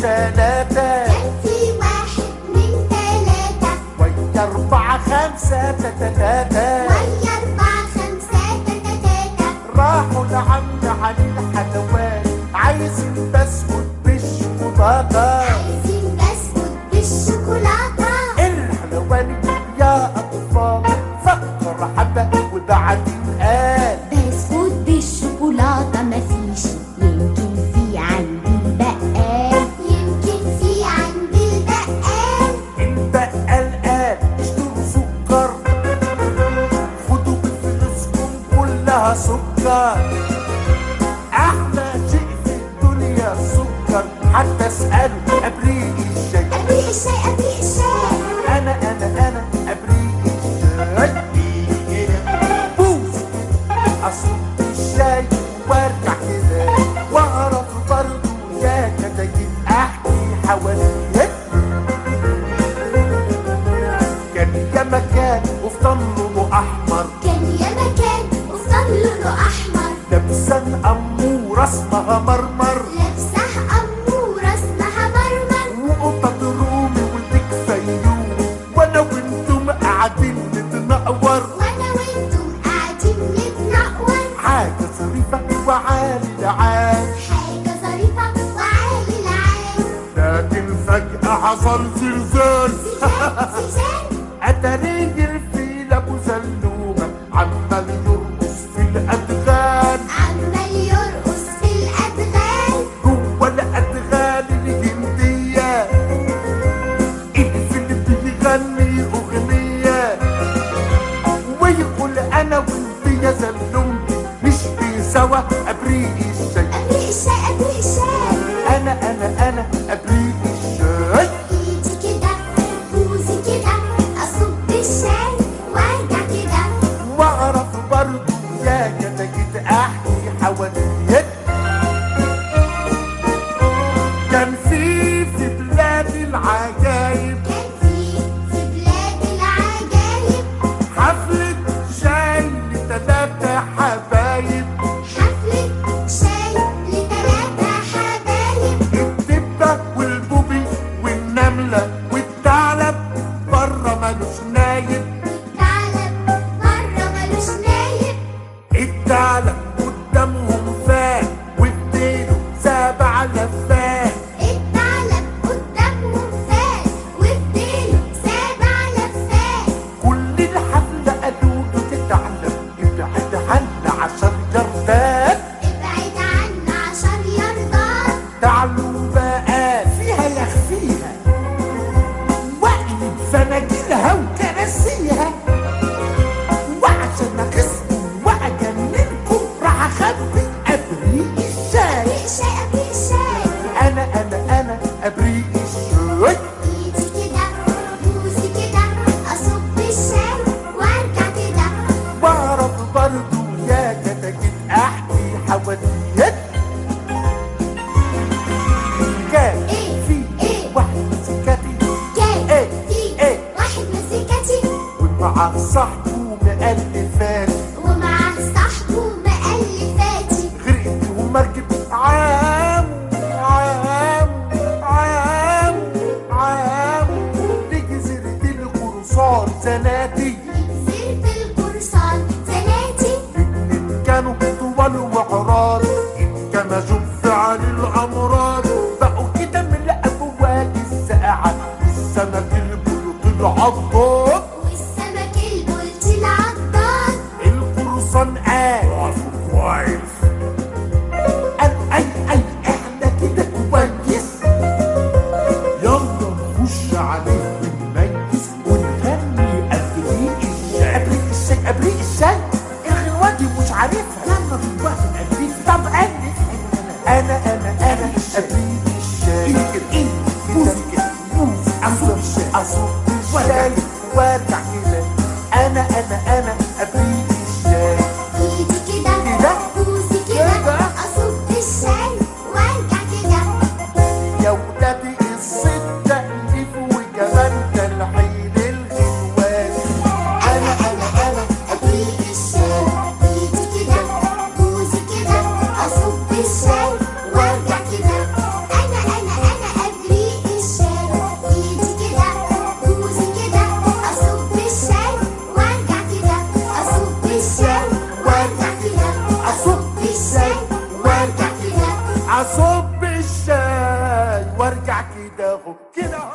تلاتة كان في واحد اتنين تلاتة ويا أربعة خمسة تتتاتا ويا أربعة خمسة تاتا تاتا راحوا لعم علي الحلوان عايزين بسكوت بالشوكولاتة عايزين بسكوت بالشوكولاتة الحلوان يا أطفال فكر حبة وبعدين قال بسكوت بالشوكولاتة مفيش يمكن في عند البقال يمكن في عند البقال البقال قال اشتروا سكر خدوا بفلوسكم كلها سكر احلى شيء في الدنيا السكر حتى اسالوا ابريق الشاي أبريق الشاي أبريق الشاي انا انا انا ابريق الشاي بوس اصب الشاي وارجع كده واعرف برضه يا كتاكيت احكي حواليك كان يا مكان وفي طنه احمر كان يا مكان وفضل لونه أحمر لابسه اموره اسمها مرمر لابسه أمورة اسمها مرمر وقطط رومي وديك فيوم وانا وانتم قاعدين نتنقور وأنا وأنتم قاعدين نتنقور حاجه ظريفه وعالي العال حاجة ظريفة وعالي العال لكن فجأة حصل زلزال زلزال زلزال أتاري الفيل أبو زلومة عمال يرقص في الأدغال عمال يرقص في الأدغال جوه الأدغال الهندية الفيل بيغني أغنية ويقول أنا وأنت يا زلومتي نشقي سوا أبريق الشاي أبريق الشاي أبريق الشاي أنا أنا أنا أبريق الشاي ايدي كده بوزي كده اصب الشاي وارجع كده واعرف برضه يا كتاكيت احكي حواديت كان في في بلاد العجايب كان في في بلاد العجايب حفلة شاي لتلاتة حبايب حفلة شاي لتلاتة حبايب الدبة والبوبي والنملة والثعلب بره ملوش نايب الثعلب بره ملوش نايب الثعلب قدامهم فات واديله سبع لفات الثعلب قدامهم فات واديله سبع لفات كل الحفلة قالوا له تتعلم ابعد عنا عشان جردات ابعد عنا عشان يرضاك تعالوا بقى فيها يخفيها واقلب فناجيلها وكراسيها وعشان اخصكم واجننكم راح اخبي ابريق الشاي ابريق الشاي ابريق الشاي انا انا انا ابريق الشاي ايدي كده بوزي كده اصب الشاي وارجع كده واعرف برضو يا كتاكيت احكي حواديت كان إيه؟ في إيه؟ واحد مسكتي كان إيه؟ في إيه؟ واحد مزيكتي ومع صاحبه مألفات ومعاه صاحبه مألفاتي غرقت ومركب عام عام عام عام لجزيرة القرصان زناتي جزيرة القرصان زناتي اتنين كانوا طوال وعراض انكمشوا بفعل الامراض بقوا كده من الابواب الساقعة والسمك البلوط العضاد والسمك البلطي وارجع كده اهو كده اهو